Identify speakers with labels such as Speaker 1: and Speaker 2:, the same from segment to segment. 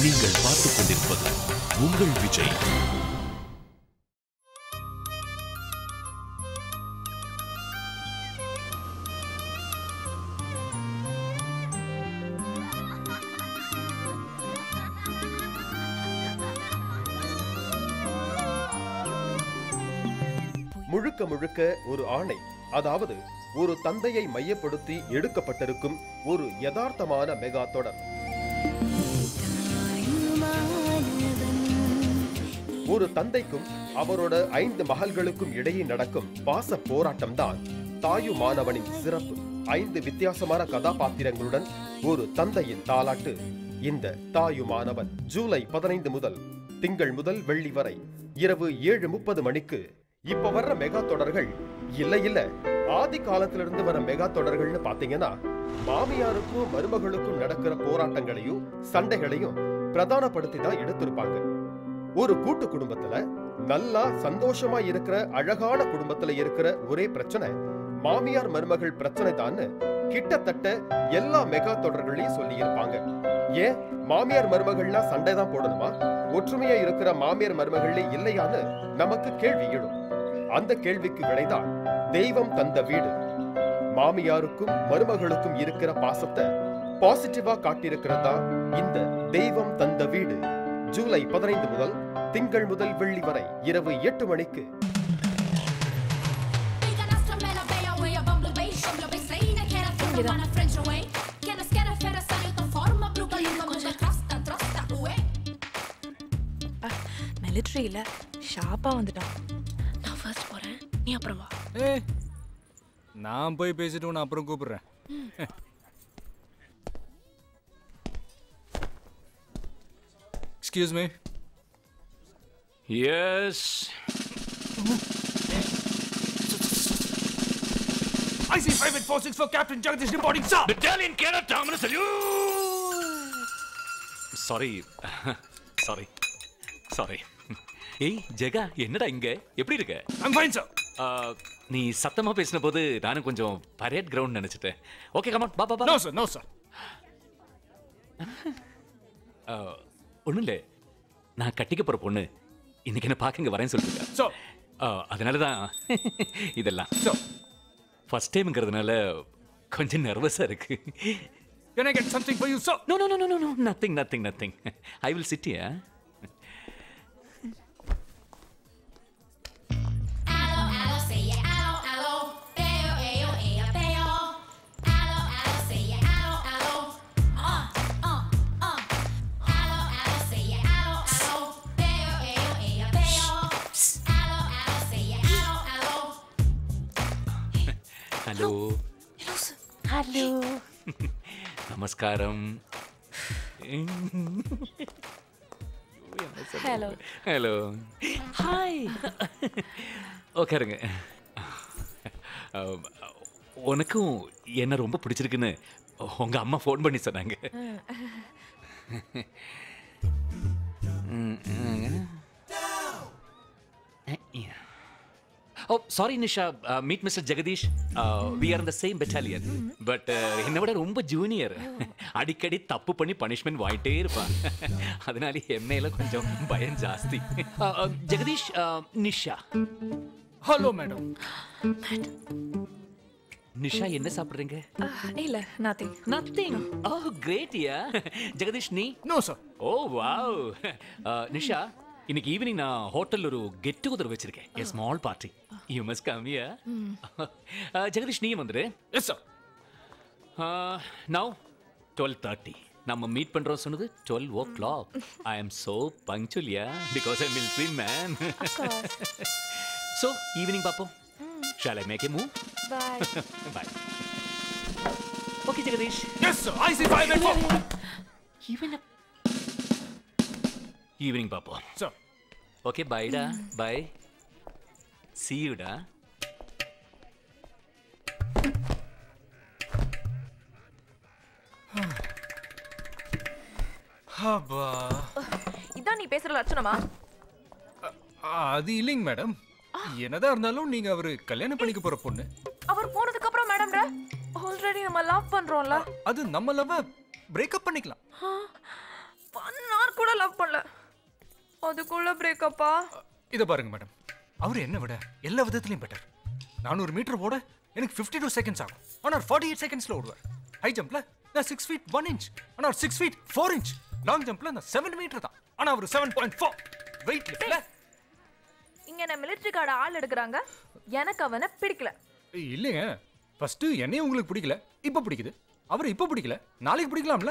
Speaker 1: நீங்கள் பார்த்துக் கொண்டிருப்பது உங்கள் விஜய்
Speaker 2: முழுக்க முழுக்க ஒரு ஆணை அதாவது ஒரு தந்தையை மையப்படுத்தி எடுக்கப்பட்டிருக்கும் ஒரு யதார்த்தமான மெகா தொடர் ஒரு தந்தைக்கும் அவரோட ஐந்து மகள்களுக்கும் இடையே நடக்கும் பாச போராட்டம் தான் தாயு மாணவனின் சிறப்பு ஐந்து வித்தியாசமான கதாபாத்திரங்களுடன் ஒரு தந்தையின் தாலாட்டு இந்த தாயு மாணவன் ஜூலை பதினைந்து முதல் திங்கள் முதல் வெள்ளி வரை இரவு ஏழு முப்பது மணிக்கு இப்ப வர்ற மெகா தொடர்கள் இல்ல இல்ல ஆதி காலத்திலிருந்து வர மெகா தொடர்கள்னு பாத்தீங்கன்னா மாமியாருக்கும் மருமகளுக்கும் நடக்கிற போராட்டங்களையும் சண்டைகளையும் பிரதானப்படுத்தி தான் எடுத்திருப்பாங்க ஒரு கூட்டு குடும்பத்துல நல்லா சந்தோஷமா இருக்கிற அழகான குடும்பத்துல இருக்கிற ஒரே பிரச்சனை மாமியார் மருமகள் பிரச்சனை தான் கிட்டத்தட்ட எல்லா மெகா தொடர்களையும் சொல்லி இருப்பாங்க ஏன் மாமியார் மருமகள்னா சண்டை தான் போடணுமா ஒற்றுமையா இருக்கிற மாமியார் மருமகளே இல்லையான்னு நமக்கு கேள்வி எழும் அந்த கேள்விக்கு விடைதான் தெய்வம் தந்த வீடு மாமியாருக்கும் மருமகளுக்கும் இருக்கிற பாசத்தை பாசிட்டிவா காட்டியிருக்கிறதா இந்த தெய்வம் தந்த வீடு ஜூலை பதினைந்து முதல் திங்கள் முதல் வெள்ளி வரை இரவு எட்டு மணிக்கு
Speaker 3: மிலிட்ரியில ஷாப்பா வந்துட்டான் நான் ஃபர்ஸ்ட் போறேன் நீ அப்புறம் வா
Speaker 4: ஏய் நான் போய் பேசிட்டு உன்னை அப்புறம் கூப்பிடுறேன் excuse me
Speaker 5: Yes.
Speaker 4: I see private forces for Captain Jagdish reporting, sir.
Speaker 5: Battalion cannot terminus sorry sorry sorry ஏய் ஜெகா என்னடா இங்க எப்படி இருக்க
Speaker 4: I'm fine, sir.
Speaker 5: ஆ, நீ சத்தமா பேசின போது நானும் கொஞ்சம் பரேட் கிரவுண்ட் நினைச்சிட்டேன் ஓகே கமான் பா பா பா
Speaker 4: No, sir. No, sir.
Speaker 5: ஒன்றும் இல்லை நான் கட்டிக்க போற பொண்ணு இன்னைக்கு என்ன பார்க்க இங்க வரேன்னு சொல்லிருக்கேன்
Speaker 4: So,
Speaker 5: அதனால தான் இதெல்லாம்
Speaker 4: so,
Speaker 5: ஃபர்ஸ்ட் டைம்ங்கிறதுனால கொஞ்சம் நர்வஸாக இருக்கு
Speaker 4: can I get something for you, sir?
Speaker 5: No no no no no nothing nothing nothing I will sit yeah hello
Speaker 3: hello
Speaker 5: நமஸ்காரம்
Speaker 3: ஹலோ
Speaker 5: ஹலோ
Speaker 3: ஹாய்
Speaker 5: உட்காருங்க அஹ், உனக்கும் என்ன ரொம்ப பிடிச்சிருக்குன்னு உங்க அம்மா ஃபோன் பண்ணி சொன்னாங்க oh sorry Nisha meet mister Jagadish we are இந்த சேம் பெட்டாலியன் பட் என்னை விட ரொம்ப ஜூனியர் அடிக்கடி தப்பு பண்ணி பனிஷ்மெண்ட் வாங்கிட்டே இருப்பான் அதனால என் மேல கொஞ்சம் பயம் ஜாஸ்தி Uh, uh, Jagadish uh, Nisha
Speaker 4: Hello, madam.
Speaker 5: Nisha என்ன சாப்பிடுறீங்க
Speaker 3: இல்ல நத்திங்
Speaker 5: நத்திங் ஓ கிரேட் யா ஜெகதீஷ் நீ
Speaker 4: No, sir.
Speaker 5: ஓ வாவ் நிஷா இன்னைக்கு ஈவினிங் நான் ஹோட்டல்ல ஒரு கெட் டுகெதர் வச்சிருக்கேன் a small party you must come யா ஜெகதீஷ் நீ வந்துரு
Speaker 4: Yes, sir.
Speaker 5: Now twelve thirty நம்ம மீட் பண்றோம் சொன்னது twelve O clock I am so punctual yeah because I military man so evening பார்ப்போம் shall I make a move
Speaker 3: bye
Speaker 5: bye okay Jagadish
Speaker 4: Yes, sir. I see five and four.
Speaker 5: Evening evening பார்ப்போம்
Speaker 4: Sir.
Speaker 5: Okay பைடா bye see you டா
Speaker 4: அப்பா.
Speaker 3: இதான் நீ பேசுற லட்சணமா
Speaker 4: அது இல்லைங்க மேடம் என்னதான் இருந்தாலும் நீங்க அவரு கல்யாணம் பண்ணிக்க போற பொண்ணு
Speaker 3: அவர் போனதுக்கு அப்புறம் மேடம்ன்ற ஆல்ரெடி நம்ம லவ் பண்றோம்ல
Speaker 4: அது நம்ம லவ் பிரேக்கப் பண்ணிக்கலாம்
Speaker 3: ஒன் ஹவர் கூட அதுக்குள்ள பிரேக்கப்பா
Speaker 4: இதை பாருங்க மேடம் அவர் என்ன விட எல்லா விதத்துலையும் பெட்டர் நானூறு மீட்டர் ஓட எனக்கு ஃபிஃப்டி டூ செகண்ட்ஸ் ஆகும் ஆனால் ஃபார்ட்டி எயிட் செகண்ட்ஸில் ஓடுவார் ஹை ஜம்ப்ல நான் சிக்ஸ் ஃபீட் ஒன் இன்ச் ஆனால் six feet four inch long ஜம்ப்ல நான் செவன் மீட்டர் தான் ஆனால் அவர் செவன் பாயிண்ட் ஃபோர் வெயிட் லிஃப்ட்ல
Speaker 3: இங்க நான் மிலிட்டரி கார்டு ஆள் எடுக்கிறாங்க எனக்கு அவனை பிடிக்கல
Speaker 4: இல்லைங்க ஃபர்ஸ்ட் என்னையும் உங்களுக்கு பிடிக்கல இப்போ பிடிக்குது அவர் இப்போ பிடிக்கல நாளைக்கு பிடிக்கலாம்ல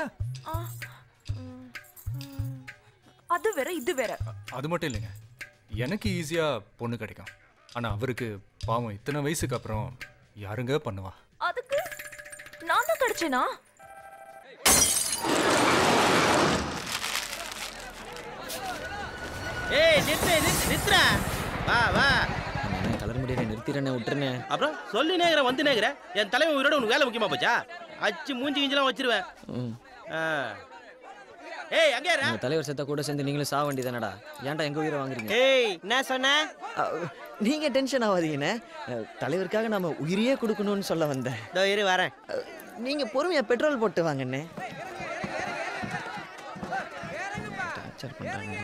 Speaker 3: அது வேற இது வேற
Speaker 4: அது மட்டும் இல்லைங்க எனக்கு ஈஸியா பொண்ணு கிடைக்கும் ஆனா அவருக்கு பாவம் இத்தனை வயசுக்கு அப்புறம் யாருங்க பண்ணுவா
Speaker 3: அதுக்கு நான் தான் கிடைச்சேனா
Speaker 6: ஏய் நிறுத்து நிறுத்து நிறுத்துறா வா வா
Speaker 7: கலர் முடியல நிறுத்திடுறேனே விட்டுருனே
Speaker 6: அப்புறம் சொல்லி நேங்கிற வந்து நேங்கிற என் தலைவன் உயிரோட உனக்கு வேலை முக்கியமா போச்சா அச்சு மூஞ்சி கிஞ்சிலாம் வச்சிருவேன்
Speaker 7: ம்
Speaker 6: ஆ. ஏய் அங்கே இருடா.
Speaker 7: உங்க தலைவர் செத்தா கூட சேர்ந்து நீங்களும் சாக வேண்டியதானடா ஏன்டா எங்க உயிரை வாங்குறீங்க
Speaker 6: ஏய் என்ன சொன்ன
Speaker 7: அ, நீங்க டென்ஷன் ஆகாதீங்கண்ணே அ, தலைவருக்காக நாம உயிரையே கொடுக்கணும்னு சொல்ல வந்தேன்
Speaker 6: இதோ இரு வரேன்
Speaker 7: அ, நீங்க பொறுமையா பெட்ரோல் போட்டு வாங்கண்ணே டார்ச்சர் பண்றாங்க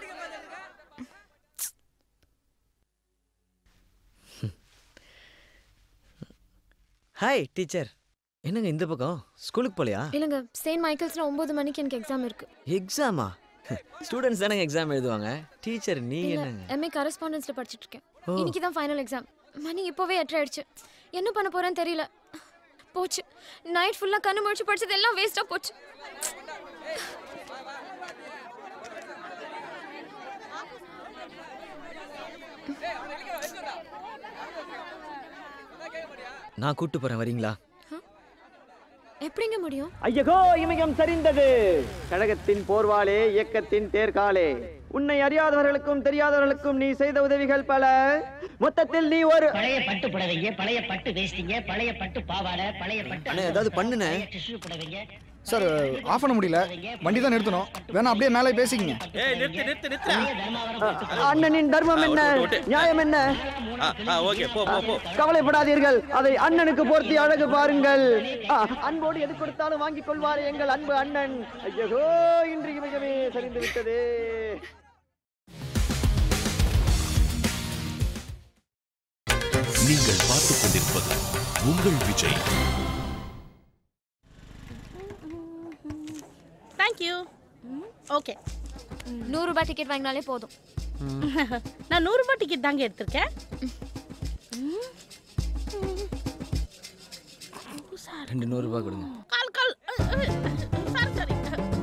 Speaker 7: ஹாய் டீச்சர் என்னங்க இந்த பக்கம் ஸ்கூலுக்கு போலையா
Speaker 8: இல்லைங்க செயின்ட் மைக்கேல்ஸ்ல ஒன்பது மணிக்கு எனக்கு எக்ஸாம் இருக்கு
Speaker 7: எக்ஸாமா ஸ்டூடெண்ட்ஸ் தானே எக்ஸாம் எழுதுவாங்க டீச்சர் நீ
Speaker 8: இல்ல
Speaker 7: என்னங்க
Speaker 8: எம்ஏ கரஸ்பாண்டன்ஸ்ல படிச்சிட்டு இருக்கேன் இன்னைக்கு தான் ஃபைனல் எக்ஸாம் மணி இப்போவே எட்டரை ஆயிடுச்சு என்ன பண்ண போறேன்னு தெரியல போச்சு நைட் ஃபுல்லா கண்ணு முழிச்சு படிச்சது எல்லாம் வேஸ்டா போச்சு
Speaker 7: நான் கூட்டு போறேன் வரீங்களா
Speaker 8: எப்படிங்க முடியும்
Speaker 9: ஐயகோ இமயம் சரிந்தது கழகத்தின் போர்வாளே இயக்கத்தின் தேர்காலே உன்னை அறியாதவர்களுக்கும் தெரியாதவர்களுக்கும் நீ செய்த உதவிகள் பல மொத்தத்தில் நீ ஒரு
Speaker 10: பழைய பட்டு புடவைங்க பழைய பட்டு வேஷ்டிங்க பழைய பட்டு பாவாடை பழைய பட்டு
Speaker 7: அண்ணே ஏதாவது பண்ணுனே
Speaker 10: டிஷ்யூ புடவைங்க
Speaker 11: சார் ஆஃப் பண்ண முடியல வண்டி தான் நிறுத்தணும் வேணா அப்படியே மேலே பேசிக்கங்க
Speaker 6: ஏய் நிறுத்து நிறுத்து நிறுத்துறா
Speaker 10: தர்மாவரம்
Speaker 9: அண்ணனின் தர்மம் என்ன
Speaker 6: ஆ, விட்டு, விட்டு.
Speaker 9: நியாயம் என்ன
Speaker 6: ஆ, ஆ ஓகே போ போ போ
Speaker 9: கவலைப்படாதீர்கள் அதை அண்ணனுக்கு போர்த்தி அழகு பாருங்கள் ஆ, அன்போடு எது கொடுத்தாலும் வாங்கிக் கொள்வார் எங்கள் அன்பு அண்ணன் ஐயகோ இன்று இமயமே சரிந்து விட்டது
Speaker 1: நீங்கள் பார்த்துக் கொண்டிருப்பது உங்கள் விஜய்
Speaker 12: தேங்க்யூ ஓகே
Speaker 8: நூறு ரூபாய் டிக்கெட் வாங்கினாலே போதும்
Speaker 12: நான் நூறு ரூபாய் டிக்கெட் தாங்க எடுத்திருக்கேன்
Speaker 7: ரெண்டு நூறு ரூபாய் கொடுங்க
Speaker 12: கால் கால் சாரி சாரி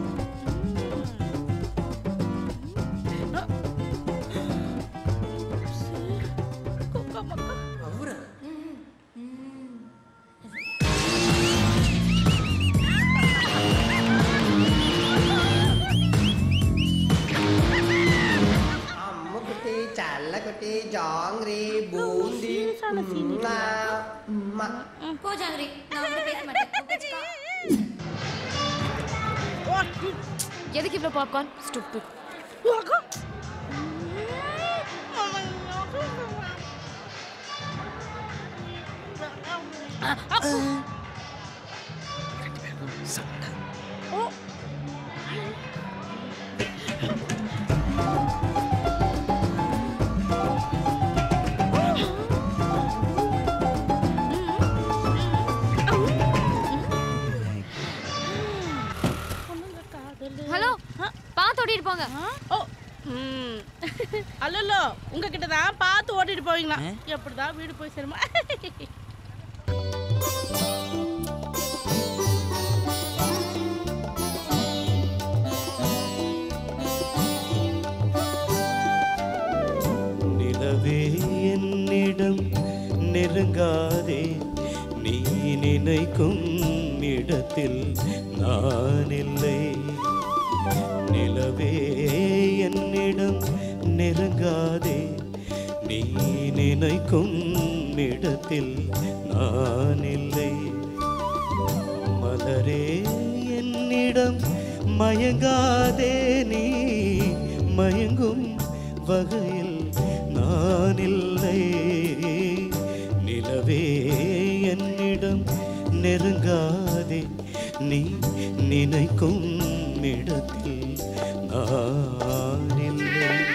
Speaker 9: அம்முக்குட்டி சல்லக்குட்டி ஜாங்கிரி பூந்தி
Speaker 8: போ ஜாங்கிரி நான் வந்து பேச மாட்டேன் எதுக்கு இவ்வளவு பாப்கார்ன் ஸ்டூபிட் ஹலோ பாத்து ஓட்டிட்டு போங்க
Speaker 12: ஓ ம் அல்லோ உங்ககிட்ட தான் பார்த்து ஓட்டிட்டு போவீங்களா எப்படிதான் வீடு போய் சேருமா
Speaker 13: நிலவே என்னிடம் நெருங்காதே நீ நினைக்கும் இடத்தில் நான் இல்லை நிலவே என்னிடம் நெருங்காதே நீ நினைக்கும் இடத்தில் நான் இல்லை மலரே என்னிடம் மயங்காதே நீ மயங்கும் வகையில் நான் இல்லை நிலவே என்னிடம் நெருங்காதே நீ நினைக்கும் இடத்தில் நான் இல்லை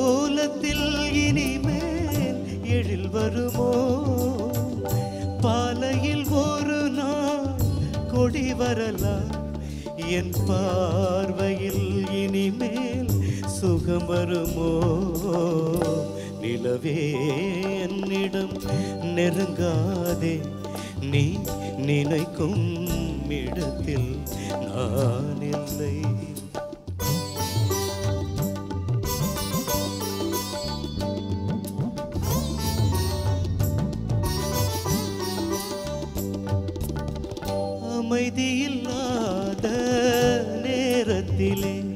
Speaker 13: கோலத்தில் இனிமேல் எழில் வருமோ பாலையில் ஒரு நாள் கொடி வரலாம் என் பார்வையில் இனிமேல் சுகம் வருமோ நிலவே என்னிடம் நெருங்காதே நீ நினைக்கும் இடத்தில் நான் இல்லை அமைதியில்லாத நேரத்திலே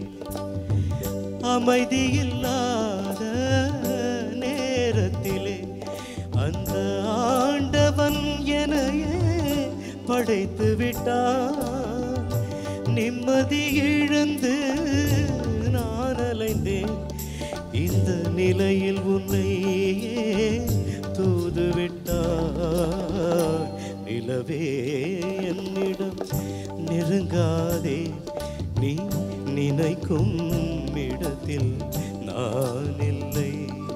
Speaker 13: அமைதியில்லாத நேரத்திலே அந்த ஆண்டவன் எனையே படைத்து விட்டான் நிம்மதி இழந்து நான் அலைந்தேன் இந்த நிலையில் உன்னையே தூது விட்டான் நிலவே என்னிடம் நெருங்காதே நீ நினைக்கும் இடத்தில் நான் இல்லை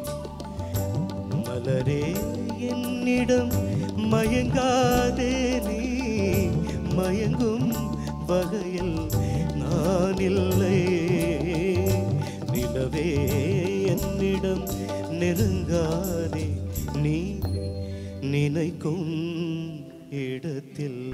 Speaker 13: மலரே என்னிடம் மயங்காதே நீ மயங்கும் வகையில் நான் இல்லை நிலவே என்னிடம் நெருங்காதே நீ நினைக்கும் இடத்தில்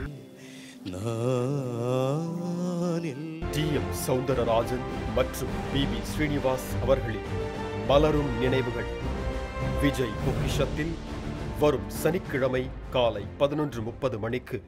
Speaker 13: நான் இல்லை
Speaker 2: டி எம் சௌந்தரராஜன் மற்றும் பி பி ஸ்ரீனிவாஸ் அவர்களின் மலரும் நினைவுகள் விஜய் பொக்கிஷத்தில் வரும் சனிக்கிழமை காலை பதினொன்று முப்பது மணிக்கு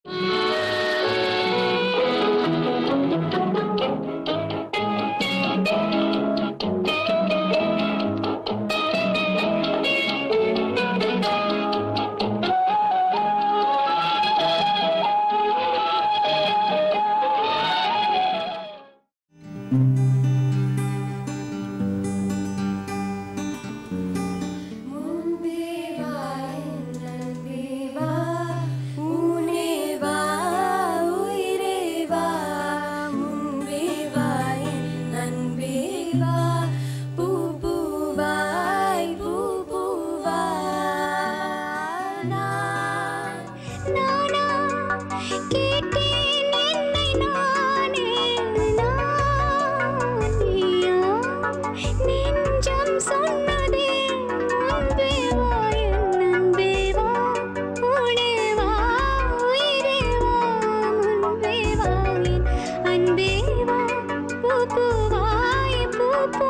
Speaker 14: சொன்னதே அன்பே வா என் அன்பே வா உனே வா உயிரே வா முன்பே வா என் அன்பே வா பூ பூவாய் பூ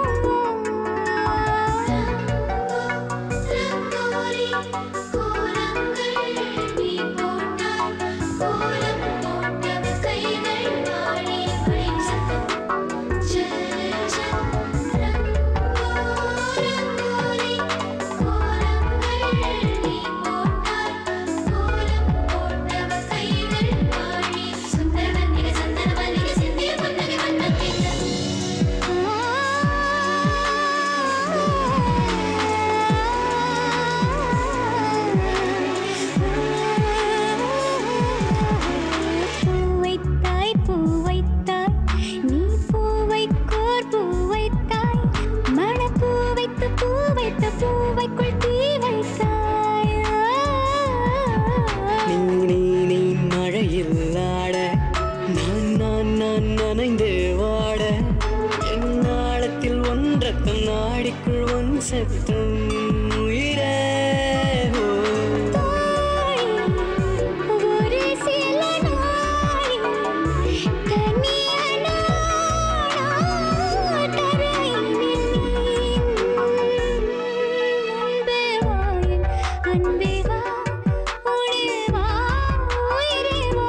Speaker 14: பூவைத்தாய் பூவைத்தாய் நீ பூவைக்கோர் பூவைத்தாய் மணப்பூ வைத்து பூ வைத்த பூவைக்குள் தீ வைத்தாய்
Speaker 15: நீ நீ நீ மழையில் ஆட நான் நான் நான் நனைந்து வாட என் நாளத்தில் ஒன்றத்தம் நாடிக்குள் ஒன் சத்தம் உயிரே ஓ.
Speaker 14: ஒரு சில நாளில் தனியனானா தரையினில் அன்பே வா என் அன்பே வா உனே வா உயிரே வா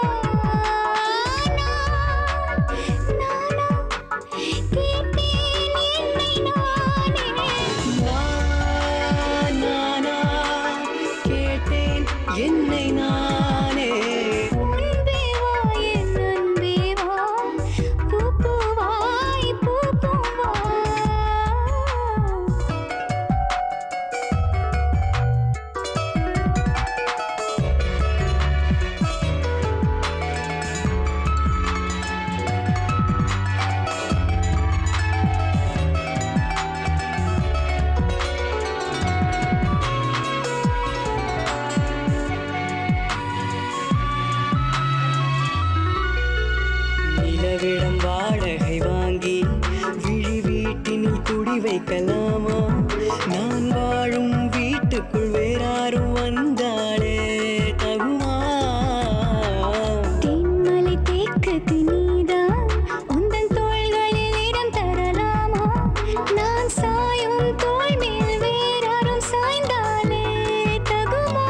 Speaker 14: நானா கேட்டேன் என்னை நானே
Speaker 15: வைக்கலாமா நான் வாழும் வீட்டுக்குள் வேறாரும் வந்தாலே தகுமா
Speaker 14: தென்மலை தேக்குக்கு நீதான் உந்தன் தோள்களில் இடம் தரலாமா நான் சாயும் தோள் மேல் வேறாரும் சாய்ந்தாலே தகுமா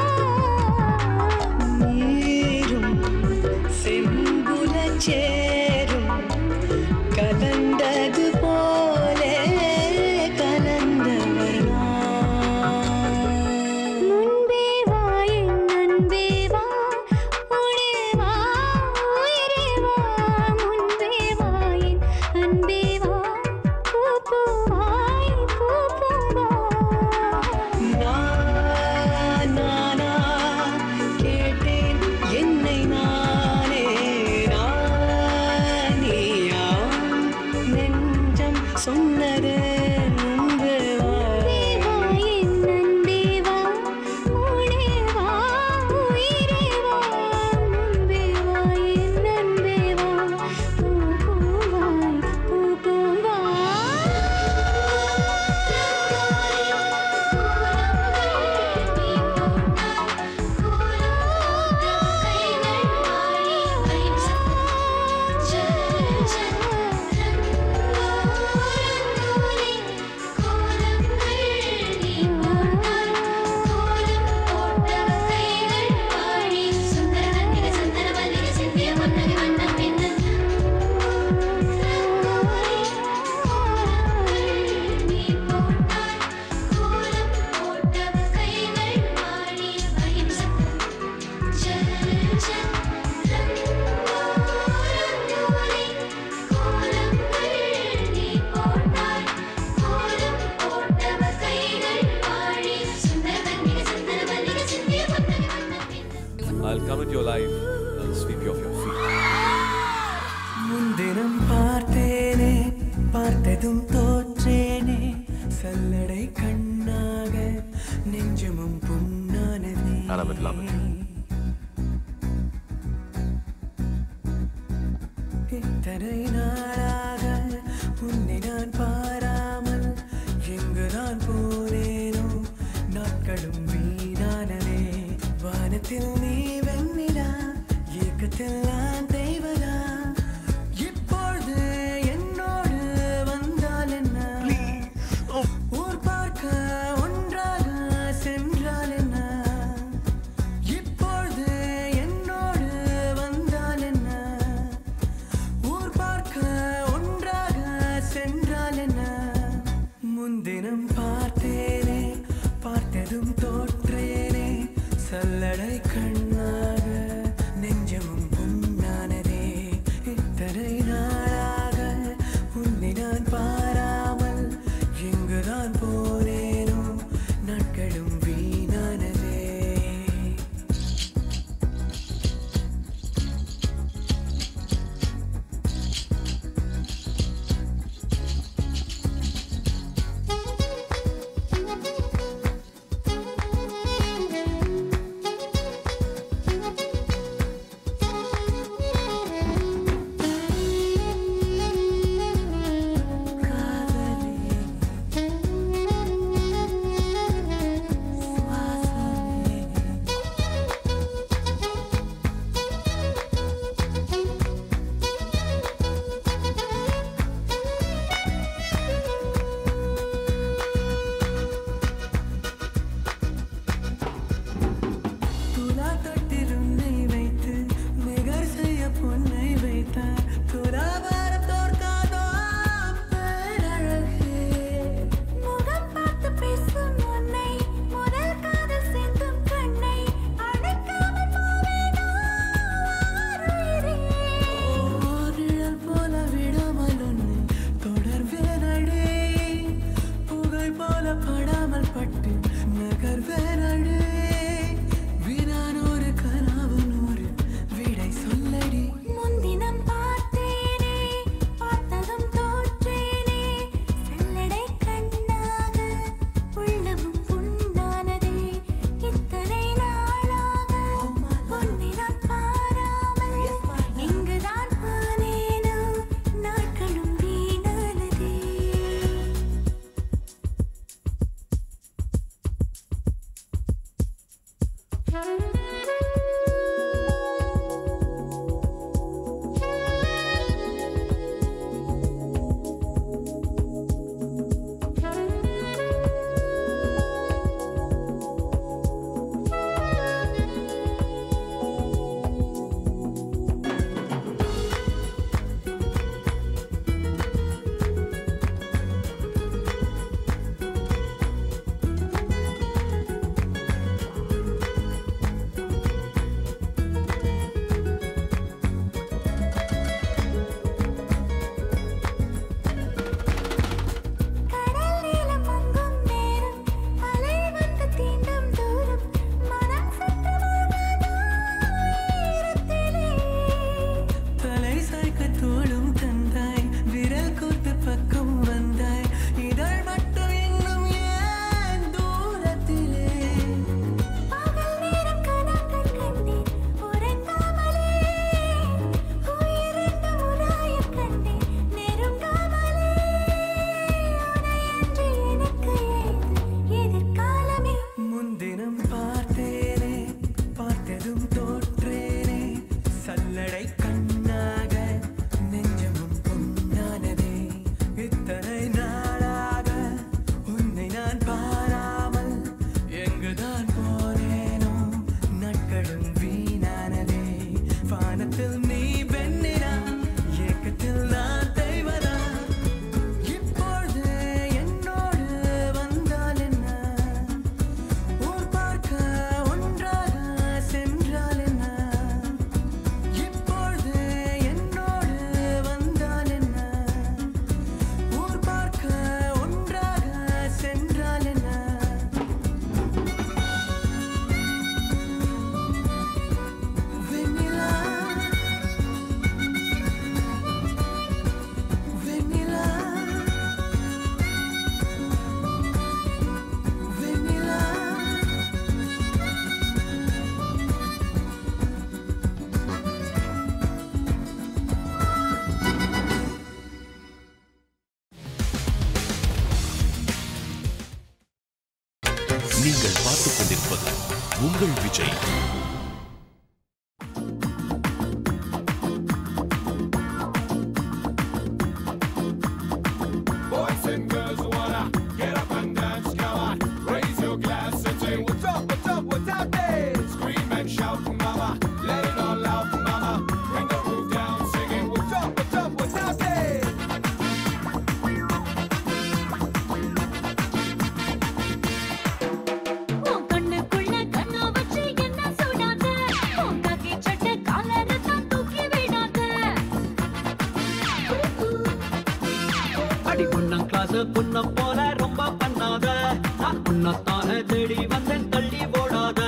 Speaker 15: நீரும் செம்புல சேரும் கலந்தது போலே கலந்தவர்
Speaker 14: முன்பே வா என் அன்பே வா உடே வா உயிரே வா முன்பே வா என் அன்பே வா பூ பூவாய் பூ பூவா
Speaker 15: நான் நானா கேட்டேன் என்னை நானே நான் நீயா நெஞ்சம் சொன்னது முன்பு வா
Speaker 14: வா என் அன்பே வா உடே வா உயிரே வா முன்பே வா என் அன்பே வா பூ பூவாய் பூ பூவா
Speaker 16: I'll come into your life and sweep you off your feet.
Speaker 15: முன்தினம் பார்த்தேனே பார்த்ததும் தோற்றேனே சல்லடை கண்ணாக நெஞ்சமும் புண்ணானதே
Speaker 16: And I'm in love with you.
Speaker 15: இத்தனை நாளாக உன்னை நான் பாராமல் எங்குதான் போனேனோ நாட்களும் வீணானதே வானத்தில் நீ வெண்ணிலா ஏக்கத்தில் நான் தெய்வதா இப்பொழுது என்னோடு வந்தால் என்ன ஊர் பார்க்க ஒன்றாக சென்றால் என்ன இப்பொழுது என்னோடு வந்தால் என்ன ஊர் பார்க்க ஒன்றாக சென்றால் என்ன முன்தினம் பார்த்தேனே பார்த்ததும் தோற்றேனே சல்லடை கண்ணாக நெஞ்சமும் புண்ணானதே இத்தனை நாளாக உன்னை நான் பாராமல் எங்குதான் போனேனோ நாட்களும் வீணானதே துலா தொட்டில் உன்னை வைத்து நிகர் செய்ய பொன்னை வைத்தார் துலாபாரம் தோற்காதோ பேரழகே
Speaker 14: முகம் பார்த்து பேசும் உன்னை முதல் காதல் சேர்ந்தும் கண்ணை அழைக்காமல் போவேனோ ஆருயிரே
Speaker 15: நிழல் போல விடாமல் உன்னை தொடர்வேனடே புகை போல படாமல் பட்டு நகர்வேனடே வினானொரு கனவு நூறு விடை சொல்லடி
Speaker 14: முன்தினம் பார்த்தேனே பார்த்ததும் தோற்றேனே செல்லடை கண்ணாக உள்ளமும் புண்ணானதே இத்தனை நாளாக உன்னை நான் பாராமல் எங்குதான் போனேனோ நாட்களும் வீணானதே கடல் நீலம் மங்கும் நேரம் அலை வந்து தீண்டும் தூரம் மனம் சற்று மூழ்காதோ ஈரத்திலே
Speaker 15: தலை சாய்க்க தோளும் தந்தாய் விரல் கோர்த்து பக்கம் வந்தாய் இதழ் மட்டும் இன்னும் ஏன் தூரத்திலே
Speaker 14: பகல் நேரம் கனங்கள் கண்டேன் உறங்காமலே உயிரென்று உராயக் கண்டேன் நெருங்காமலே உனையன்று எனக்கு ஏது எதிர்காலமே
Speaker 15: முன்தினம் பார்த்தேனே பார்த்ததும் தோற்றேனே சல்லடை கண்ணாக நெஞ்சமும் பொன்னானதே இத்தனை நாளாக உன்னை நான் பாராமல் எங்குதான் போனேனோ நாட்களும் வீணானதே வானத்தில் நீ வெண்ணினா ஏக்கத்தில் நான் தெய்வதா இப்பொழுது என்னோடு வந்தால் என்ன ஊர் பார்க்க ஒன்றாக சென்றால் என்ன இப்பொழுது என்னோடு வந்தால் என்ன ஊர் பார்க்க ஒன்றாக சென்றால் என்ன வெண்ணிலா வெண்ணிலா வெண்ணிலா
Speaker 1: நீங்கள் பார்த்துக் கொண்டிருப்பது உங்கள் Vijay
Speaker 17: Boys and girls wanna get up and dance, come on. Raise your glass and say, What's up, what's up, what's out there? Scream and shout, mama. Let it all out, mama. Bring the roof down, singing, What's up, what's up, what's out there?
Speaker 14: உன் கண்ணுக்குள்ள கண்ணா வச்சு என்ன சுடாத உன் காக்கி சட்டை காலர தான் தூக்கி விடாத
Speaker 18: அடி பொண்ணம் கிளாஸ் பொண்ண போல ரொம்ப பண்ணாத நான் உன்னத்தான தேடி வந்தேன் தள்ளி போடாத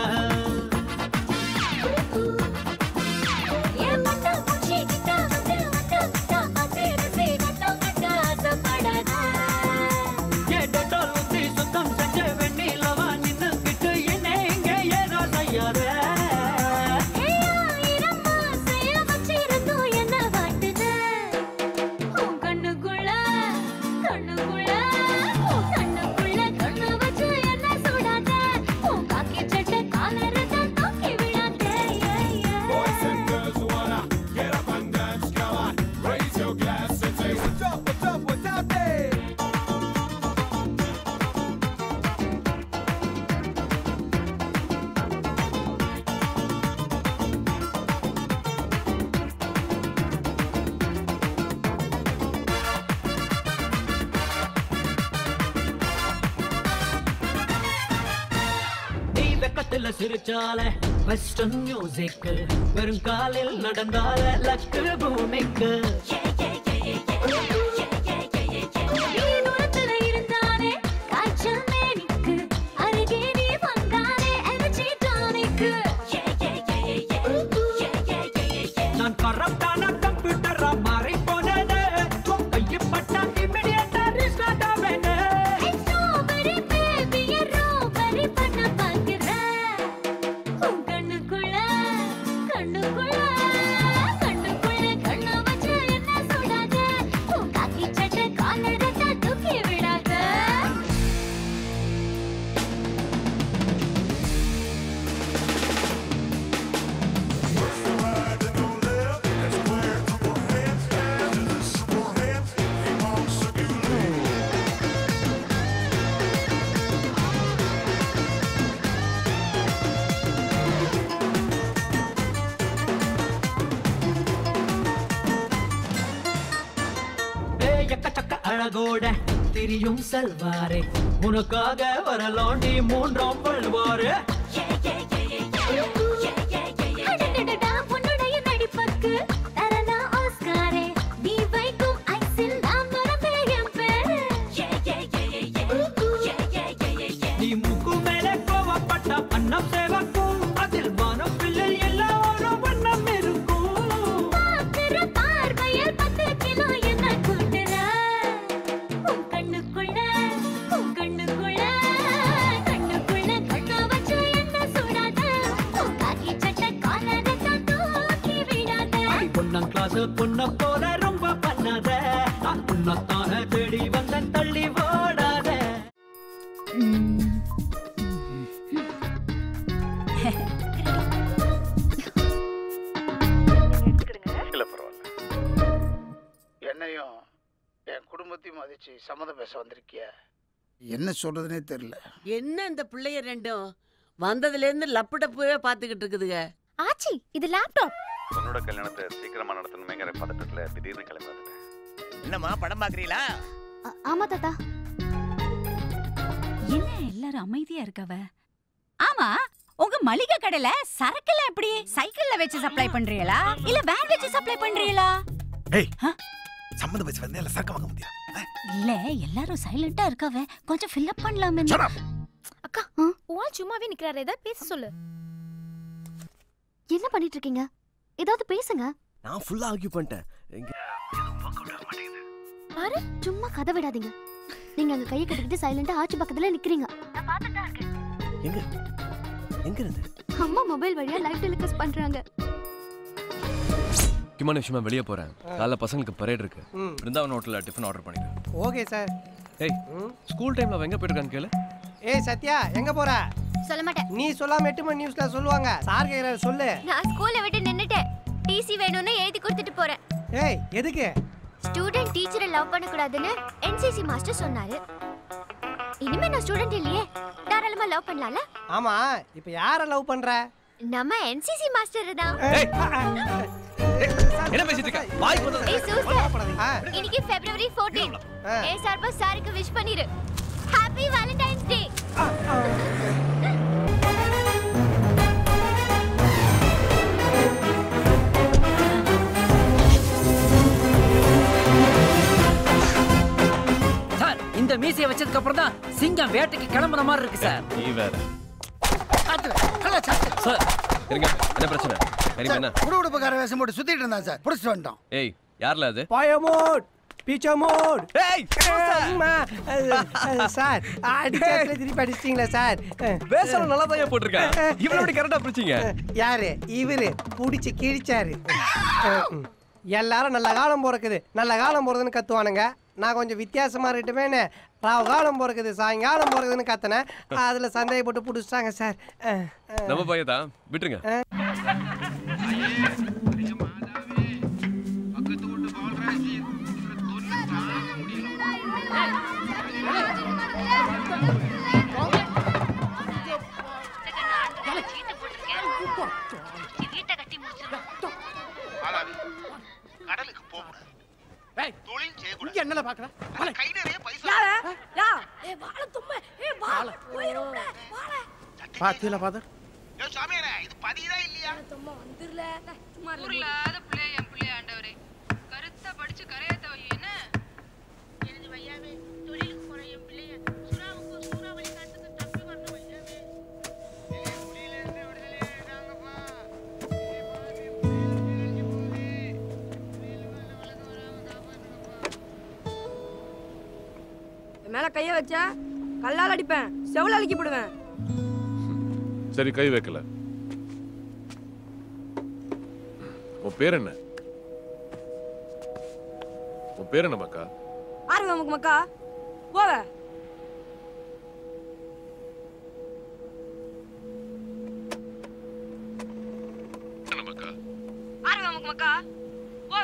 Speaker 14: என் மண்டை பூச்சி கிட்ட வந்து வந்து விட்டா அது ரசி கட்ட கட்ட ஆசைப்படாத
Speaker 18: ஏ டெட்டால் ஊத்தி சுத்தம் செஞ்ச வெண்ணிலவா நின்னுக்கிட்டு என்ன இங்க ஏதோ செய்யாத
Speaker 14: ஆயிரம் ஆசைய வச்சிருந்தோம் என்ன வாட்டுத உன் கண்ணுக்குள்ள கண்ணுக்குள்ள உன் கண்ணுக்குள்ள கண்ணு வச்சு என்ன சுடாத உன் காக்கி சட்டை காலர தான் தூக்கி விடாத
Speaker 17: Boys and girls wanna get up and dance, come on. Raise your glass and say, What's up, what's up, what's out there?
Speaker 18: நீ வெக்கத்துல சிரிச்சால வெஸ்டர்ன் மியூசிக் வெறும் காலில் நடந்தால லக்கு பூமிக்கு
Speaker 14: நீ தூரத்துல இருந்தானே காய்ச்சல் மேனிக்கு அருகே நீ வந்தானே எனர்ஜி டானிக்கு
Speaker 18: நான் கரப்டான கம்ப்யூட்டரா மாறி போனது உன் கையை பட்டா இமிடியேட்டா ரீஸ்டார்ட் ஆவேனே
Speaker 14: ஸ்ட்ராபெரி பேபிய ரோபரி பண்ண பாக்குறேன் உன் கண்ணுக்குள்ள கண்ணுக்குள்ள கண்ணுக்குள்ள கண்ண வச்சு என்ன
Speaker 18: அழகோட திரியும் செல்வாரே உனக்காக வரலாண்டி மூன்றாம் பல்வாரே
Speaker 14: அடடடடா, உன்னுடைய நடிப்புக்கு தரலாம் ஆஸ்காரே. நீ வைக்கும் ஐஸில் நான் மறப்பேன் என் பேரு.
Speaker 18: நீ முக்கு மேலே கோவப்பட்ட அன்னம் சேவக்கும் அதில் வானம் பிள்ளை எல்லாரும் வண்ணம் இருக்கும்
Speaker 14: பார்க்கிற பார்வையில் பத்து கிலோ என்ன கூட்டுற? உன் கண்ணுக்குள்ள, உன் கண்ணுக்குள்ள, கண்ணுக்குள்ள கண்ணை வச்சு என்ன சுடாத? உன் காக்கி சட்டை காலரை தான் தூக்கி விடாத.
Speaker 18: பொண்ணம் கிளாஸ் பொண்ண போல ரொம்ப பண்ணாத நான் உன்னத்தான தேடி வந்த தள்ளி ஓடாத
Speaker 19: இல்லை பரவாயில்ல என்னையும் என் குடும்பத்தையும் மதிச்சு சம்மதம் பேச வந்திருக்கிய என்ன சொல்றதுனே தெரியல
Speaker 20: என்ன இந்த பிள்ளைய ரெண்டும் வந்ததுல இருந்து லப்புடப்புவே பாத்துக்கிட்டு இருக்குதுங்க
Speaker 8: ஆச்சி இது லேப்டாப்
Speaker 21: பொண்ணோட கல்யாணத்தை சீக்கிரமா நடத்தணுமேங்கிற பதட்டத்துல திடீர்னு கிளம்பி வந்துட்டேன்
Speaker 19: என்னம்மா படம் பாக்குறீங்களா
Speaker 8: ஆமா தாத்தா
Speaker 22: என்ன எல்லாரும் அமைதியா இருக்கவ ஆமா உங்க மளிகை கடையில சரக்குல எப்படி சைக்கிள்ல வச்சு சப்ளை பண்றீங்களா இல்ல வேன் வச்சு சப்ளை பண்றீங்களா
Speaker 19: ஏய் சம்மந்தம் பேச வந்தே இல்லை சரக்கு வாங்க முடியாது
Speaker 22: இல்ல எல்லாரும் சைலண்டா இருக்கவ கொஞ்சம் ஃபில் அப் பண்ணலாமே
Speaker 8: அக்கா உன் சும்மாவே நிக்கிறாரு ஏதாவது பேச சொல்லு என்ன பண்ணிட்டு இருக்கீங்க ஏதாவது பேசுங்க
Speaker 23: நான் ஃபுல்லா ஆர்கியூ பண்ணிட்டேன் எங்க
Speaker 8: பாரு சும்மா கதை விடாதீங்க நீங்க அங்க கையை கட்டிக்கிட்டு சைலண்டா ஆச்சி பக்கத்துல நிக்கிறீங்க
Speaker 23: எங்க எங்க இருந்து
Speaker 8: அம்மா மொபைல் வழியா லைவ் டெலிகாஸ்ட் பண்றாங்க
Speaker 23: முக்கியமான விஷயமா வெளியே போறேன் காலைல பசங்களுக்கு பரேட் இருக்கு பிருந்தாவன் ஹோட்டல்ல டிஃபன் ஆர்டர் பண்ணிக்கிறேன்
Speaker 24: ஓகே சார்
Speaker 23: ஏய் ஸ்கூல் டைம்ல அவன் எங்க போயிருக்கான்னு கேளு
Speaker 24: ஏய் சத்யா எங்க போற
Speaker 8: சொல்ல மாட்டேன்
Speaker 24: நீ சொல்லாம எட்டு மணி நியூஸ்ல சொல்லுவாங்க சார் கேக்குறாரு சொல்லு
Speaker 8: நான் ஸ்கூல்ல விட்டு நின்னுட்டேன் டிசி வேணும்னு எழுதி கொடுத்துட்டு போறேன்
Speaker 24: ஏய் எதுக்கு
Speaker 8: ஸ்டூடெண்ட் டீச்சரை லவ் பண்ண கூடாதுன்னு என்சிசி மாஸ்டர் சொன்னாரு இனிமே நான் ஸ்டூடெண்ட் இல்லையே தாராளமா லவ் பண்ணலாம்ல
Speaker 24: ஆமா இப்ப யார லவ் பண்ற
Speaker 8: நம்ம என்சிசி மாஸ்டர் தான்
Speaker 23: என்ன பேசிட்டு இருக்க வாய்
Speaker 8: ஏய் சூசர் இன்னைக்கு பிப்ரவரி 14 ஏ சார்பா சாருக்கு விஷ் பண்ணிரு ஹாப்பி வேலண்டைன்ஸ் டே
Speaker 20: சார் இந்த மீசையை வச்சதுக்கு அப்புறம் தான் சிங்கம் வேட்டைக்கு கிளம்புன மாதிரி இருக்கு சார்
Speaker 23: நீ வேற சார் இருங்க என்ன பிரச்சனை கரீம் என்ன
Speaker 19: குடுகுடுப்புக்கார வேஷம் போட்டு சுத்திட்டு இருந்தான் சார் புடிச்சிட்டு வந்துட்டோம்
Speaker 23: ஏய் யார்ல அது
Speaker 24: பயமோட் பீச்சமோட்
Speaker 23: ஏய்
Speaker 24: சார் அடிச்சாத்துல திருப்பி அடிச்சிட்டீங்களா சார்
Speaker 23: வேஷம் நல்லா தான் போட்டிருக்கேன் இவ்வளவு எப்படி கரெக்டா பிடிச்சீங்க
Speaker 24: யாரு இவரு புடிச்சு கிழிச்சாரு எல்லாரும் நல்ல காலம் பிறக்குது நல்ல காலம் போறதுன்னு கத்துவானுங்க நான் கொஞ்சம் வித்தியாசமா இருக்கட்டுமேனு ராவு காலம் பிறக்குது சாயங்காலம் பிறகுதுன்னு கத்தினேன் அதுல சந்தேகப்பட்டு பிடிச்சிட்டாங்க சார் அஹ், அஹ்.
Speaker 23: நம்ம பையன் தான் விட்டுருங்க
Speaker 19: கடலுக்கு போகணும் தொழில் செய்யக்கூடாது
Speaker 24: இங்க என்னல பாக்குற
Speaker 19: கை நிறைய பைசா
Speaker 12: யார யா ஏ வாழ தும்ம ஏ வாழ போயிரும்ல வாழ
Speaker 24: பாத்தீங்களா பாதர்
Speaker 19: ஏ சாமியாரே இது பதிதா இல்லையா
Speaker 12: தும்ம வந்துர்ல சும்மா
Speaker 25: ஊர்லாத பிள்ளை என் பிள்ளை ஆண்டவரே கருத்தா படிச்சு கரையாத்த வை என்ன
Speaker 12: எனது வையாவே தொழிலுக்கு போற என் பிள்ளைய சுறாவுக்கு சூறாவளி காட்டுக்கு தப்பி வரணும் வையாவே
Speaker 26: மேல கைய வச்சா கல்லால் அடிப்பேன் செவல அழுக்கி போடுவேன்
Speaker 1: சரி கை வைக்கல உன் பேர் என்ன உன் பேர் என்ன மக்கா
Speaker 26: ஆறு நமக்கு மக்கா போவ
Speaker 1: என்ன மக்கா
Speaker 26: ஆறு நமக்கு மக்கா போவ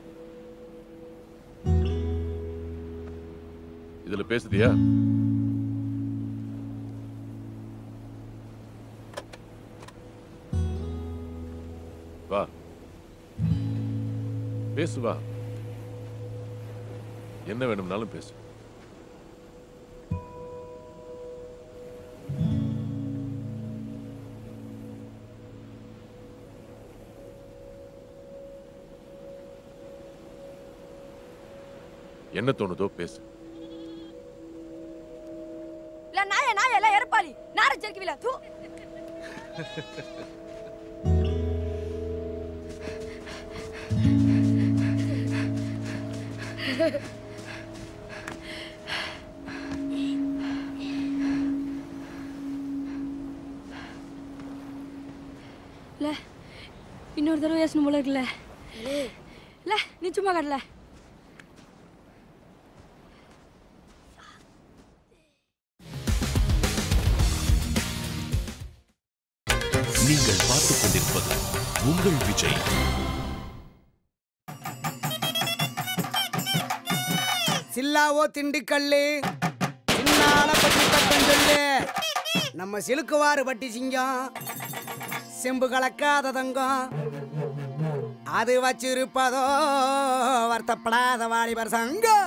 Speaker 1: இதுல பேசுதியா வா பேசு வா என்ன வேணும்னாலும் பேசு என்ன தோணுதோ பேசு
Speaker 26: இல்ல நாய நாய இல்ல எருப்பாளி நார ஜெர்க்கிவில தூ இல்ல இன்னொரு தடவை யோசனை போல இருக்குல்ல இல்ல நீ சும்மா கடல
Speaker 3: நீங்கள் பார்த்துக் கொண்டிருப்பது உங்கள் விஜய்
Speaker 4: சில்லாவோ திண்டுக்கல்லு சின்னால பட்டி பக்கம் சொல்லு நம்ம சிலுக்குவாறு பட்டி சிங்கம் செம்பு கலக்காத தங்கம் அது வச்சிருப்பதோ வருத்தப்படாத வாலிபர் சங்கம்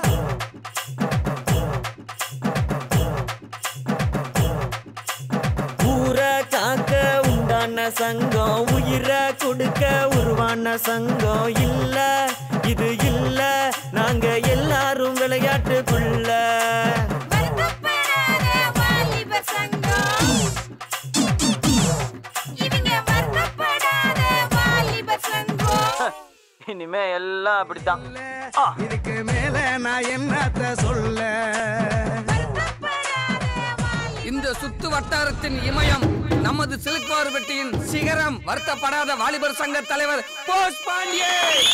Speaker 5: ஊரை காக்க உண்டான சங்கம் உயிரை கொடுக்க உருவான சங்கம் இல்ல இது இல்ல நாங்க எல்லாரும் விளையாட்டுக்குள்ள இனிமே எல்லாம் அப்படித்தான்
Speaker 4: இதுக்கு மேல நான் என்னத்த சொல்ல
Speaker 6: இந்த சுத்து வட்டாரத்தின் இமயம் நமது சிலுக்குவாறு வெட்டியின் சிகரம் வருத்தப்படாத வாலிபர் சங்க தலைவர் போஸ் பாண்டியே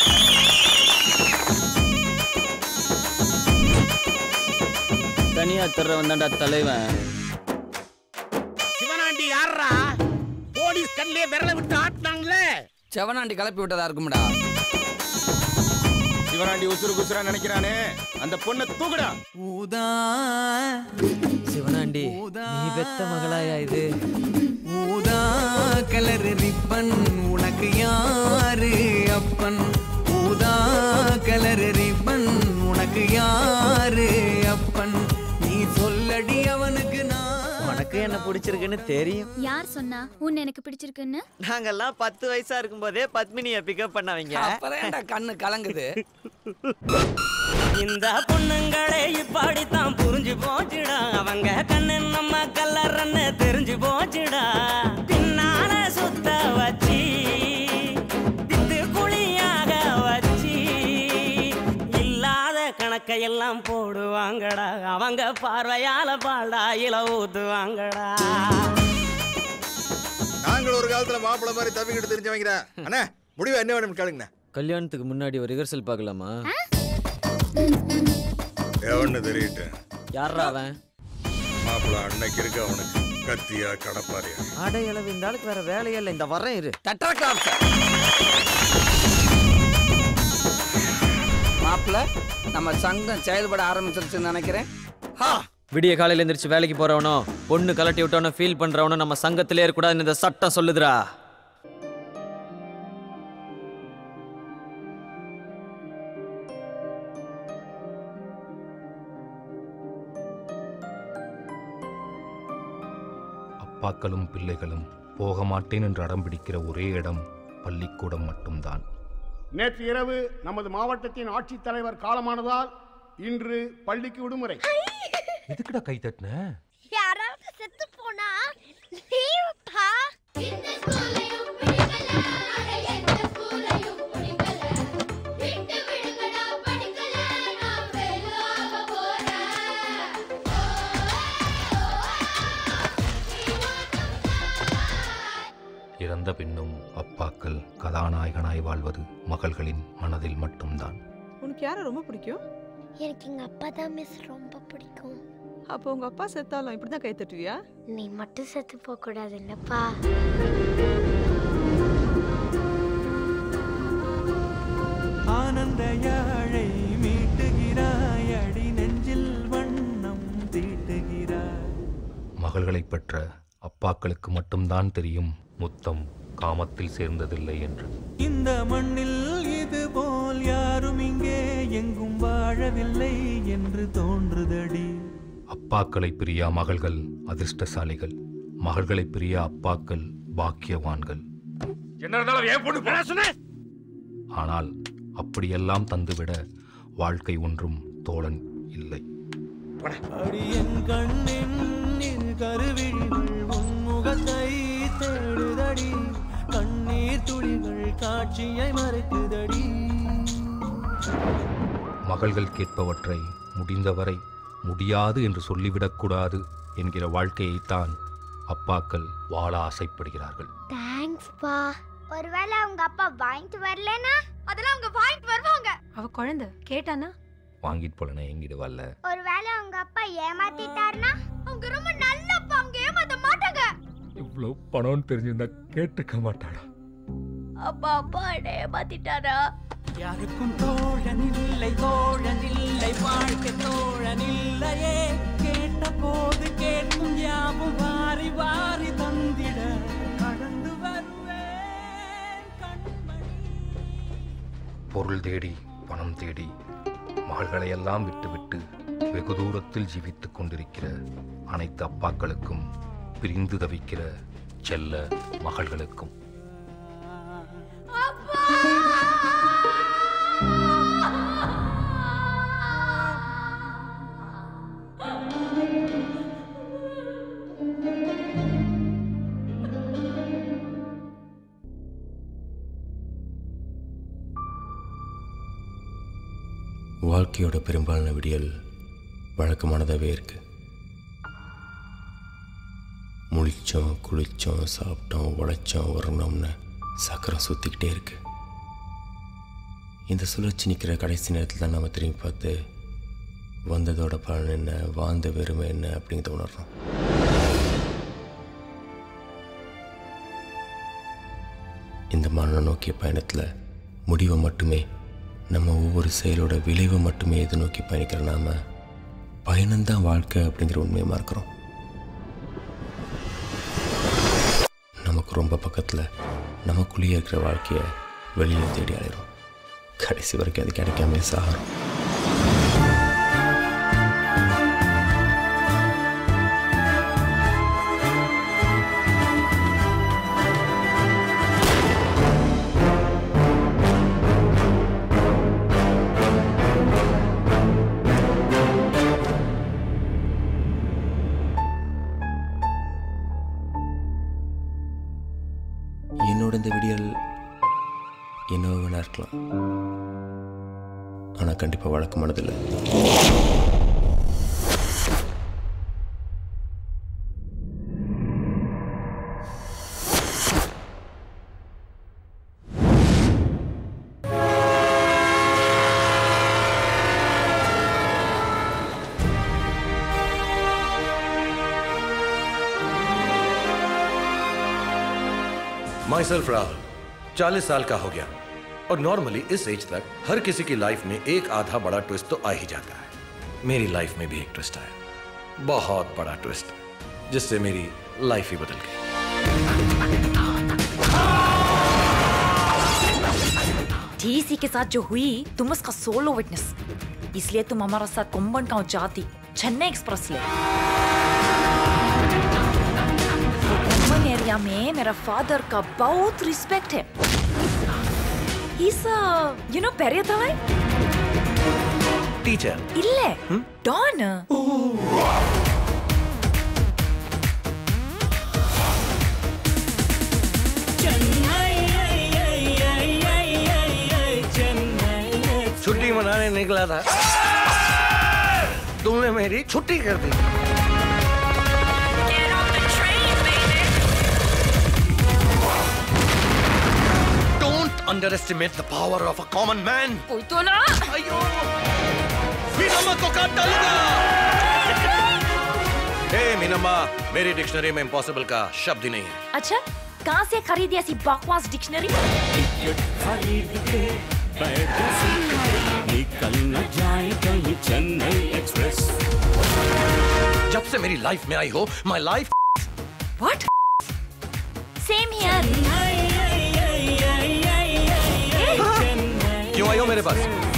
Speaker 5: தனியா தர வந்தாண்டா தலைவன்
Speaker 4: சிவனாண்டி யாரா போலீஸ் கண்ணிலே விரல விட்டு ஆட்டினாங்களே
Speaker 6: செவனாண்டி கிளப்பி விட்டதா இருக்கும்டா
Speaker 10: சிவனாண்டி உசுறு குசுரா நினைக்கிறானே அந்த பொண்ணை தூக்குடா
Speaker 7: ஊதா சிவனாண்டி நீ பெத்த மகளாயா இது
Speaker 4: ஊதா கலர் ரிப்பன் உனக்கு யாரு அப்பன் ஊதா கலர் ரிப்பன் உனக்கு யாரு அப்பன் நீ சொல்லடி அவனுக்கு நான்
Speaker 7: உனக்கு என்ன பிடிச்சிருக்குன்னு தெரியும்
Speaker 8: யார் சொன்னா உன்னை எனக்கு பிடிச்சிருக்குன்னு
Speaker 7: நாங்கெல்லாம் பத்து வயசா இருக்கும்போதே பத்மினியை பிக்கப் பண்ணவங்க
Speaker 6: அப்புறம் கண்ணு கலங்குது
Speaker 5: இந்த பொண்ணுங்களே இப்படித்தான் புரிஞ்சு போச்சுடா அவங்க கண்ணு நம்ம கல்லறன்னு தெரிஞ்சு போச்சுடா பின்னால சுத்த வச்சு திட்டு குழியாக வச்சு இல்லாத கணக்கையெல்லாம் போடுவாங்கடா அவங்க பார்வையால பாடா இல ஊத்துவாங்கடா
Speaker 11: நாங்கள் ஒரு காலத்துல மாப்பிள்ளை மாதிரி தவிக்கிட்டு தெரிஞ்சவங்க அண்ணா முடிவு என்ன வேணும் கேளுங்கண்ணா
Speaker 7: கல்யாணத்துக்கு முன்னாடி ஒரு ரிஹர்சல் பார்க்கலாமா
Speaker 11: எவன்னு தெரியட்டு
Speaker 7: யாரா அவன்
Speaker 11: மாப்பிள்ளை அன்னைக்கு இருக்க அவனுக்கு கத்தியா கடப்பாரியா
Speaker 7: அடை அளவு இந்த ஆளுக்கு வேற வேலையே இல்லை இந்த வரேன் இரு
Speaker 6: மாப்பிள்ள நம்ம சங்கம் செயல்பட ஆரம்பிச்சிருச்சுன்னு நினைக்கிறேன்
Speaker 7: விடிய காலையில எந்திரிச்சு வேலைக்கு போறவனோ பொண்ணு கலட்டி விட்டவனோ ஃபீல் பண்றவனோ நம்ம சங்கத்திலே இருக்கக்கூடாதுன்னு இந்த சட்டம் சொல்லுதுடா
Speaker 27: அப்பாக்களும் பிள்ளைகளும் போக மாட்டேன் என்று அடம் பிடிக்கிற ஒரே இடம் பள்ளிக்கூடம் மட்டும்தான்
Speaker 28: நேற்று இரவு நமது மாவட்டத்தின் ஆட்சித்தலைவர் காலமானதால் இன்று பள்ளிக்கு விடுமுறை
Speaker 27: எதுக்குடா கை தட்டின
Speaker 14: யாராவது செத்து போனா லீவுப்பா
Speaker 27: இறந்த பின்னும் அப்பாக்கள் கதாநாயகனாய் வாழ்வது மகள்களின் மனதில் மட்டும்தான்
Speaker 29: உனக்கு யாரை ரொம்ப பிடிக்கும்
Speaker 14: எனக்கு எங்க அப்பா தான் மிஸ் ரொம்ப பிடிக்கும்
Speaker 29: அப்போ உங்க அப்பா செத்தாலும் இப்படிதான் கை தட்டுவியா
Speaker 14: நீ மட்டும் செத்து போக கூடாது இல்லப்பா
Speaker 15: ஆனந்த யாழை மீட்டுகிறாய் அடி நெஞ்சில் வண்ணம் தீட்டுகிறாய்
Speaker 27: மகள்களைப் பெற்ற அப்பாக்களுக்கு மட்டும்தான் தெரியும் முத்தம் காமத்தில் சேர்ந்ததில்லை என்று
Speaker 15: இந்த மண்ணில் இது போல் யார் யாரும் இங்கே எங்கும் வாழவில்லை என்று தோன்றுதடி
Speaker 27: அப்பாக்களை பிரியா மகள்கள் அதிர்ஷ்டசாலிகள் மகள்களை பிரியா அப்பாக்கள் பாக்கியவான்கள்
Speaker 2: என்ன இருந்தாலும் ஏன் பொண்ணு பேர சொன்னேன்
Speaker 27: ஆனால் அப்படியெல்லாம் தந்துவிட வாழ்க்கை ஒன்றும் தோழன் இல்லை
Speaker 15: அடியன் கண்ணின் இரு கருவிழிகள் உன்முகத்தை தேடுதடி கண்ணீர் துளிகள் காட்சியை மறைக்குதடி
Speaker 27: மகள்கள் கேட்பவற்றை முடிந்தவரை முடியாது என்று சொல்லிவிடக்கூடாது என்கிற வாழ்க்கையைத்தான் அப்பாக்கள் வாழ ஆசைப்படுகிறார்கள்
Speaker 14: தேங்க்ஸ் பா ஒருவேளை அவங்க அப்பா வாங்கிட்டு வரலனா அதெல்லாம் அவங்க வாங்கிட்டு வருவாங்க
Speaker 9: அவ குழந்தை கேட்டானா
Speaker 27: வாங்கிட்டு போலனா எங்கிட்டு வரல
Speaker 14: ஒருவேளை அவங்க அப்பா ஏமாத்திட்டாருனா அவங்க ரொம்ப நல்ல அப்பா அவங்க ஏமாத்த மாட்டாங்க
Speaker 27: இவ்வளோ பணம்னு தெரிஞ்சிருந்தா கேட்டுக்க மாட்டாடா
Speaker 14: அப்பா அப்பா ஏமாத்திட்டாரா
Speaker 15: யாருக்கும் தோழன் இல்லை தோழன் இல்லை வாழ்க்கை தோழன் இல்லையே கேட்ட போது கேட்கும் யாவும் வாரி வாரி தந்திட கடந்து வருவேன்
Speaker 27: பொருள் தேடி பணம் தேடி மகள்களையெல்லாம் விட்டுவிட்டு வெகு தூரத்தில் ஜீவித்துக் கொண்டிருக்கிற அனைத்து அப்பாக்களுக்கும் பிரிந்து தவிக்கிற செல்ல மகள்களுக்கும்
Speaker 13: வாழ்க்கையோட பெரும்பாலான விடியல் வழக்கமானதாகவே இருக்கு முழிச்சோம் குளிச்சோம் சாப்பிட்டோம் உழைச்சோம் வரணும்னு சக்கரம் சுற்றிக்கிட்டே இருக்கு இந்த சுழற்சி நிற்கிற கடைசி நேரத்தில் தான் நம்ம திரும்பி பார்த்து வந்ததோட பலன் என்ன வாழ்ந்த வெறுமை என்ன அப்படிங்கிறத உணர்றோம் இந்த மரணம் நோக்கிய பயணத்தில் முடிவை மட்டுமே நம்ம ஒவ்வொரு செயலோட விளைவை மட்டுமே எதிர்நோக்கி பயணிக்கிற நாம பயணம்தான் வாழ்க்கை அப்படிங்கிற உண்மையை மறக்கிறோம் நமக்கு ரொம்ப பக்கத்தில் நமக்குள்ளேயே இருக்கிற வாழ்க்கையை வெளியில் தேடி அலைகிறோம் கடைசி வரைக்கும் அது கிடைக்காம சாகிறோம் என்னோட இந்த விடியல் என்னவோ வேணா இருக்கலாம் ஆனால் கண்டிப்பாக வழக்கமானதில்லை
Speaker 16: माई सेल्फ राहुल चालीस साल का हो गया और नॉर्मली इस एज तक हर किसी की लाइफ में एक आधा बड़ा ट्विस्ट तो आ ही जाता है मेरी लाइफ में भी एक ट्विस्ट आया बहुत बड़ा ट्विस्ट जिससे मेरी लाइफ ही बदल गई
Speaker 17: टीसी के साथ जो हुई तुम उसका सोलो विटनेस इसलिए तुम हमारा साथ कुंभन गांव जाती चेन्नई एक्सप्रेस ले कुंभन एरिया में मेरा फादर का बहुत रिस्पेक्ट है He's a, you know, பெரியதவாய்
Speaker 16: टीचर
Speaker 17: இல்ல டான்
Speaker 16: छुट्टी मनाने निकला था तुमने मेरी छुट्टी कर दी Don't underestimate the power of a common man.
Speaker 17: कोई तो ना
Speaker 16: मीनम्मा को काट डालूंगा हे मीनम्मा मेरी डिक्शनरी में इम्पॉसिबल का शब्द ही नहीं है
Speaker 17: अच्छा कहाँ से खरीदी ऐसी बकवास डिक्शनरी
Speaker 15: खरीद के बैठ सीट पे निकल न जाए कहीं चेन्नई एक्सप्रेस
Speaker 16: जब से मेरी लाइफ में आई हो my life
Speaker 17: What? Same here.
Speaker 16: क्यों आई हो मेरे पास